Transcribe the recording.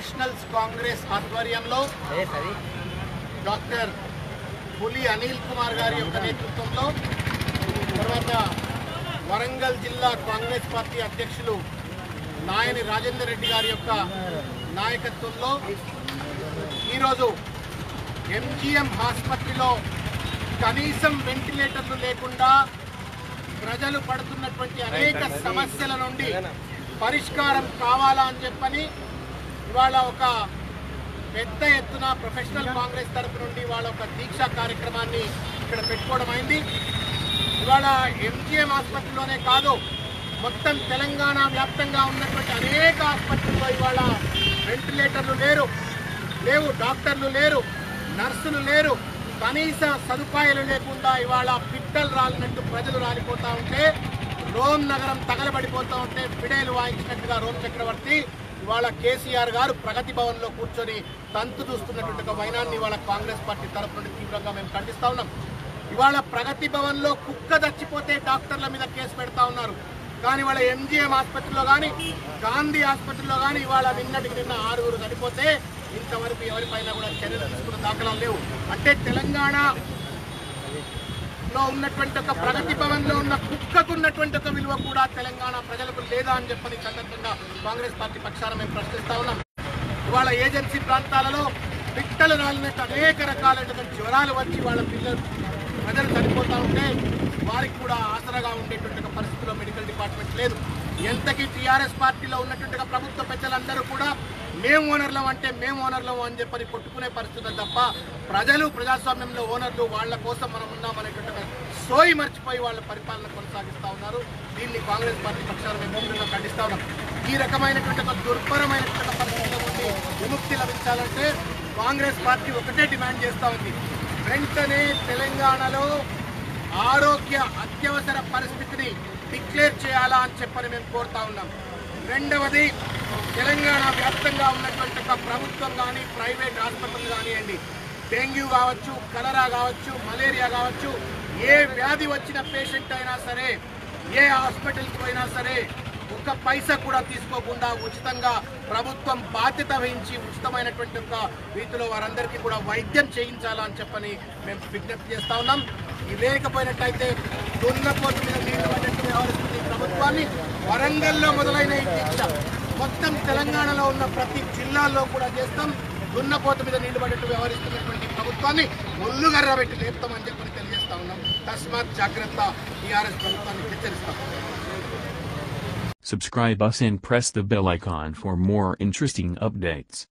Professionals Congress ఆధ్వర్యంలో doctor పులి అనిల్ కుమార్ గారి యొక్క నేతృత్వంలో తర్వాత వరంగల్ జిల్లా కాంగ్రెస్ పార్టీ అధ్యక్షులు నాయని రాజేందర్ రెడ్డి గారి యొక్క నాయకత్వంలో ఈరోజు ఎంజిఎం ఆసుపత్రిలో కనీసం వెంటిలేటర్లు లేకుండా ప్రజలు పడుతున్నటువంటి అనేక సమస్యల నుండి పరిష్కారం కావాలా అని చెప్పని ఇవాళ ఒక పెద్ద ఎత్తున ప్రొఫెషనల్ కాంగ్రెస్ తరపు నుండి వాళ్ళ ఒక దీక్షా కార్యక్రమాన్ని ఇక్కడ పెట్టుకోవడం అయింది ఇవాళ ఎంజిఎం ఆసుపత్రిలోనే కాదు మొత్తం తెలంగాణ వ్యాప్తంగా ఉన్నటువంటి అనేక ఆసుపత్రుల్లో ఇవాళ వెంటిలేటర్లు లేరు లేవు డాక్టర్లు లేరు నర్సులు లేరు కనీస సదుపాయాలు లేకుండా ఇవాళ పిట్టలు రాలినట్టు ప్రజలు రాలిపోతా ఉంటే రోమ్ నగరం తగలబడిపోతా ఉంటే ఫిడేలు వాయించినట్టుగా రోమ్ చక్రవర్తి ఇవాళ కేసీఆర్ గారు ప్రగతి భవన్లో కూర్చొని తంతు చూస్తున్నటువంటి ఒక వైనాన్ని ఇవాళ కాంగ్రెస్ పార్టీ తరఫు నుండి తీవ్రంగా మేము ఖండిస్తా ఉన్నాం ఇవాళ ప్రగతి భవన్లో కుక్క చచ్చిపోతే డాక్టర్ల మీద కేసు పెడతా ఉన్నారు కానీ వాళ్ళ ఎంజిఎం ఆసుపత్రిలో కానీ గాంధీ ఆసుపత్రిలో కానీ ఇవాళ నిన్నటికి నిన్న ఆరుగురు చనిపోతే ఇంతవరకు ఎవరిపైన కూడా చర్యలు తీసుకున్న దాఖలాలు లేవు అంటే తెలంగాణ లో ఉన్నటువంటి ఒక ప్రగతి భవన్ లో ఉన్న కుక్కకు ఉన్నటువంటి ఒక విలువ కూడా తెలంగాణ ప్రజలకు లేదా అని చెప్పని ఈ సందర్భంగా కాంగ్రెస్ పార్టీ పక్షాన మేము ప్రశ్నిస్తా ఉన్నాం ఇవాళ ఏజెన్సీ ప్రాంతాలలో పిట్టలు రాలినట్టు అనేక రకాలైనటువంటి జ్వరాలు వచ్చి వాళ్ళ పిల్లలు ప్రజలు చనిపోతా ఉంటే వారికి కూడా ఆసరాగా ఉండేటువంటి ఒక పరిస్థితిలో మెడికల్ డిపార్ట్మెంట్ లేదు ఎంతకీ టీఆర్ఎస్ పార్టీలో ఉన్నటువంటి ఒక ప్రభుత్వ పెద్దలందరూ కూడా మేము ఓనర్లం అంటే మేము ఓనర్లం అని చెప్పని కొట్టుకునే పరిస్థితులు తప్ప ప్రజలు ప్రజాస్వామ్యంలో ఓనర్లు వాళ్ళ కోసం మనం ఉన్నామనేటువంటి ఒక సోయి మర్చిపోయి వాళ్ళ పరిపాలన కొనసాగిస్తా ఉన్నారు దీన్ని కాంగ్రెస్ పార్టీ పక్షాలు మేము తీవ్రంగా ఖండిస్తా ఉన్నాం ఈ రకమైనటువంటి ఒక దుర్భరమైనటువంటి ఒక పరిస్థితుల నుండి విముక్తి లభించాలంటే కాంగ్రెస్ పార్టీ ఒకటే డిమాండ్ చేస్తా ఉంది వెంటనే తెలంగాణలో ఆరోగ్య అత్యవసర పరిస్థితిని డిక్లేర్ చేయాలా అని చెప్పని మేము కోరుతా ఉన్నాం రెండవది తెలంగాణ వ్యాప్తంగా ఉన్నటువంటి ఒక ప్రభుత్వం కానీ ప్రైవేట్ ఆసుపత్రులు కానివ్వండి డెంగ్యూ కావచ్చు కలరా కావచ్చు మలేరియా కావచ్చు ఏ వ్యాధి వచ్చిన పేషెంట్ అయినా సరే ఏ హాస్పిటల్కి పోయినా సరే ఒక్క పైసా కూడా తీసుకోకుండా ఉచితంగా ప్రభుత్వం బాధ్యత వహించి ఉచితమైనటువంటి ఒక రీతిలో వారందరికీ కూడా వైద్యం చేయించాలని చెప్పని మేము విజ్ఞప్తి చేస్తా ఉన్నాం ఇది లేకపోయినట్టయితే దున్నపోతు మీద నీళ్లు పడ్డట్టు వ్యవహరిస్తుంది ఈ ప్రభుత్వాన్ని వరంగల్లో మొదలైన ఈ దీక్ష మొత్తం తెలంగాణలో ఉన్న ప్రతి జిల్లాల్లో కూడా చేస్తాం దున్నపోతు మీద నీళ్లు పడ్డట్టు వ్యవహరిస్తున్నటువంటి ఈ ప్రభుత్వాన్ని ముల్లుగర్ర పెట్టి లేపుతామని చెప్పని తెలియజేస్తా ఉన్నాం తస్మాత్ జాగ్రత్త టీఆర్ఎస్ ప్రభుత్వాన్ని హెచ్చరిస్తాం Subscribe us and press the bell icon for more interesting updates.